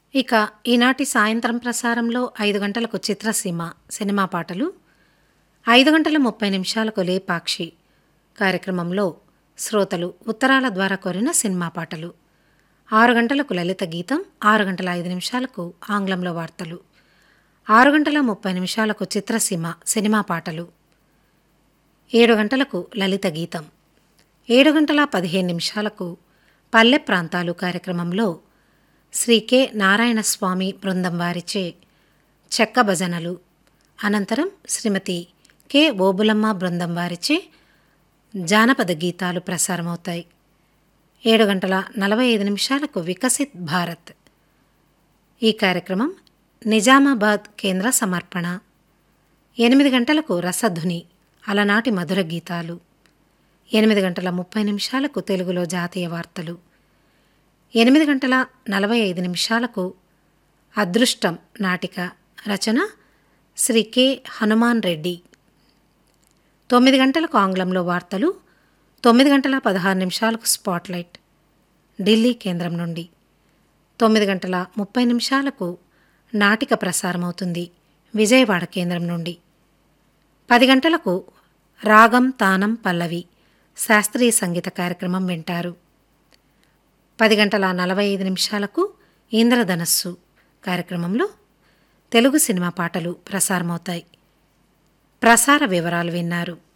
ఇక ఈనాటి సాయంత్రం ప్రసారంలో ఐదు గంటలకు చిత్రసీమ సినిమా పాటలు ఐదు గంటల ముప్పై నిమిషాలకు లేపాక్షి కార్యక్రమంలో శ్రోతలు ఉత్తరాల ద్వారా కోరిన సినిమా పాటలు ఆరు గంటలకు లలిత గీతం ఆరు గంటల ఐదు నిమిషాలకు ఆంగ్లంలో వార్తలు ఆరు గంటల ముప్పై నిమిషాలకు చిత్రసీమ సినిమా పాటలు ఏడు గంటలకు లలిత గీతం ఏడు గంటల పదిహేను నిమిషాలకు పల్లె ప్రాంతాలు కార్యక్రమంలో శ్రీ కె నారాయణ స్వామి బృందం వారిచే చెక్క భజనలు అనంతరం శ్రీమతి కె ఓబులమ్మ బృందం వారిచే జానపద గీతాలు ప్రసారమవుతాయి ఏడు గంటల నలభై ఐదు నిమిషాలకు వికసిత్ భారత్ ఈ కార్యక్రమం నిజామాబాద్ కేంద్ర సమర్పణ ఎనిమిది గంటలకు రసధుని అలనాటి మధుర గీతాలు ఎనిమిది గంటల ముప్పై నిమిషాలకు తెలుగులో జాతీయ వార్తలు ఎనిమిది గంటల నలభై ఐదు నిమిషాలకు అదృష్టం నాటిక రచన శ్రీ కె హనుమాన్ రెడ్డి తొమ్మిది గంటలకు ఆంగ్లంలో వార్తలు తొమ్మిది గంటల పదహారు నిమిషాలకు స్పాట్లైట్ ఢిల్లీ కేంద్రం నుండి తొమ్మిది గంటల ముప్పై నిమిషాలకు నాటిక ప్రసారమవుతుంది విజయవాడ కేంద్రం నుండి పది గంటలకు రాగం తానం పల్లవి శాస్త్రీయ సంగీత కార్యక్రమం వింటారు పది గంటల నలభై ఐదు నిమిషాలకు ఇంద్రధనస్సు కార్యక్రమంలో తెలుగు సినిమా పాటలు ప్రసారమవుతాయి ప్రసార వివరాలు విన్నారు